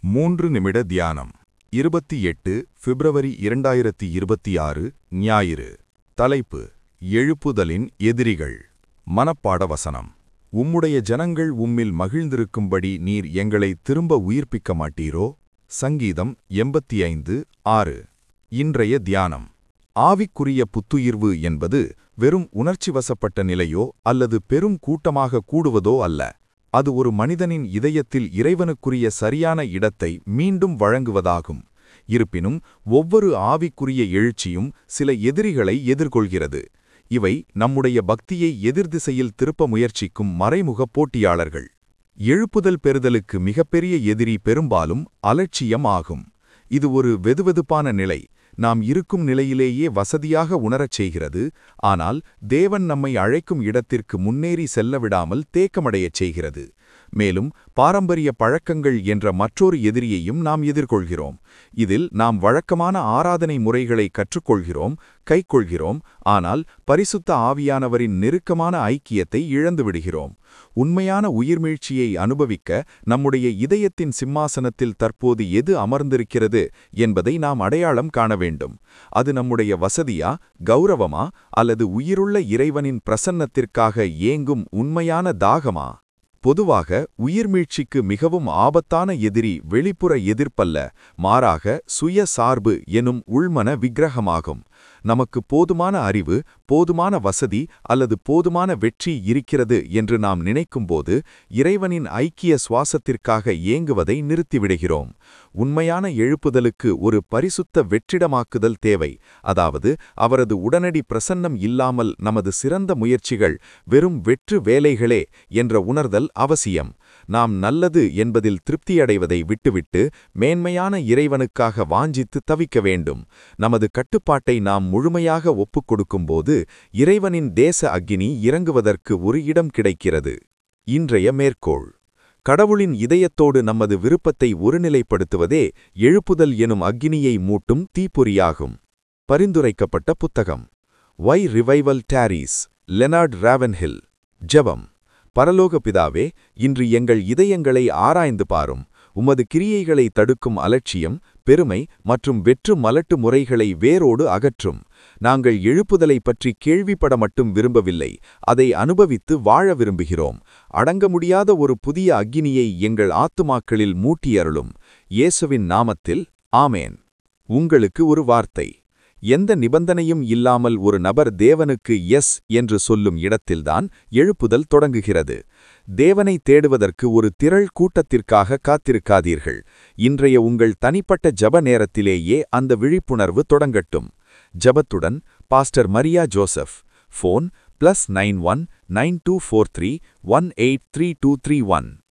மூன்று நிமிட தியானம் இருபத்தி எட்டு பிப்ரவரி இரண்டாயிரத்தி இருபத்தி ஆறு ஞாயிறு தலைப்பு எழுப்புதலின் எதிரிகள் மனப்பாட வசனம் உம்முடைய ஜனங்கள் உம்மில் மகிழ்ந்திருக்கும்படி நீர் எங்களை திரும்ப உயிர்ப்பிக்க மாட்டீரோ சங்கீதம் எண்பத்தி ஐந்து ஆறு இன்றைய தியானம் ஆவிக்குரிய புத்துயிர்வு என்பது வெறும் உணர்ச்சிவசப்பட்ட நிலையோ அல்லது பெரும் கூட்டமாக கூடுவதோ அல்ல அது ஒரு மனிதனின் இதயத்தில் இறைவனுக்குரிய சரியான இடத்தை மீண்டும் வழங்குவதாகும் இருப்பினும் ஒவ்வொரு ஆவிக்குரிய எழுச்சியும் சில எதிரிகளை எதிர்கொள்கிறது இவை நம்முடைய பக்தியை எதிர்திசையில் திருப்ப முயற்சிக்கும் மறைமுக போட்டியாளர்கள் எழுப்புதல் பெறுதலுக்கு மிகப்பெரிய எதிரி பெரும்பாலும் அலட்சியம் ஆகும் இது ஒரு வெதுவெதுப்பான நிலை நாம் இருக்கும் நிலையிலேயே வசதியாக உணரச் செய்கிறது ஆனால் தேவன் நம்மை அழைக்கும் இடத்திற்கு முன்னேறி செல்ல விடாமல் தேக்கமடையச் செய்கிறது மேலும் பாரம்பரிய பழக்கங்கள் என்ற மற்றொரு எதிரியையும் நாம் எதிர்கொள்கிறோம் இதில் நாம் வழக்கமான ஆராதனை முறைகளை கற்றுக்கொள்கிறோம் கைக்கொள்கிறோம் ஆனால் பரிசுத்த ஆவியானவரின் நெருக்கமான ஐக்கியத்தை இழந்துவிடுகிறோம் உண்மையான உயிர்மீழ்ச்சியை அனுபவிக்க நம்முடைய இதயத்தின் சிம்மாசனத்தில் தற்போது எது அமர்ந்திருக்கிறது என்பதை நாம் அடையாளம் காண வேண்டும் அது நம்முடைய வசதியா கௌரவமா அல்லது உயிருள்ள இறைவனின் பிரசன்னத்திற்காக ஏங்கும் உண்மையான தாகமா பொதுவாக உயிர்மீழ்ச்சிக்கு மிகவும் ஆபத்தான எதிரி வெளிப்புற எதிர்ப்பல்ல மாறாக சுய சார்பு எனும் உள்மன விக்கிரகமாகும் நமக்கு போதுமான அறிவு போதுமான வசதி அல்லது போதுமான வெற்றி இருக்கிறது என்று நாம் நினைக்கும்போது இறைவனின் ஐக்கிய சுவாசத்திற்காக ஏங்குவதை நிறுத்திவிடுகிறோம் உண்மையான எழுப்புதலுக்கு ஒரு பரிசுத்த வெற்றிடமாக்குதல் தேவை அதாவது அவரது உடனடி பிரசன்னம் இல்லாமல் நமது சிறந்த முயற்சிகள் வெறும் வெற்று வேலைகளே என்ற உணர்தல் அவசியம் நாம் நல்லது என்பதில் திருப்தியடைவதை விட்டுவிட்டு மேன்மையான இறைவனுக்காக வாஞ்சித்து தவிக்க வேண்டும் நமது கட்டுப்பாட்டை நாம் முழுமையாக ஒப்புக் கொடுக்கும்போது இறைவனின் தேச அக்கினி இறங்குவதற்கு ஒரு இடம் கிடைக்கிறது இன்றைய மேற்கோள் கடவுளின் இதயத்தோடு நமது விருப்பத்தை ஒருநிலைப்படுத்துவதே எழுப்புதல் எனும் அக்கினியை மூட்டும் தீப்பொறியாகும் பரிந்துரைக்கப்பட்ட புத்தகம் why revival tarries Leonard Ravenhill ஜெபம் பரலோக பிதாவே இன்று எங்கள் இதயங்களை ஆராய்ந்து பாரும் உமது கிரியைகளை தடுக்கும் அலட்சியம் பெருமை மற்றும் வெற்று மலட்டு முறைகளை வேரோடு அகற்றும் நாங்கள் எழுப்புதலை பற்றி கேள்விப்பட மட்டும் விரும்பவில்லை அதை அனுபவித்து வாழ விரும்புகிறோம் அடங்க முடியாத ஒரு புதிய அக்கினியை எங்கள் ஆத்துமாக்களில் மூட்டியருளும் இயேசுவின் நாமத்தில் ஆமேன் உங்களுக்கு ஒரு வார்த்தை எந்த நிபந்தனையும் இல்லாமல் ஒரு நபர் தேவனுக்கு எஸ் என்று சொல்லும் இடத்தில்தான் எழுப்புதல் தொடங்குகிறது தேவனை தேடுவதற்கு ஒரு திரள் கூட்டத்திற்காக காத்திருக்காதீர்கள் இன்றைய உங்கள் தனிப்பட்ட ஜப நேரத்திலேயே அந்த விழிப்புணர்வு தொடங்கட்டும் ஜபத்துடன் pastor Maria Joseph phone plus nine one nine two four three one eight three two three one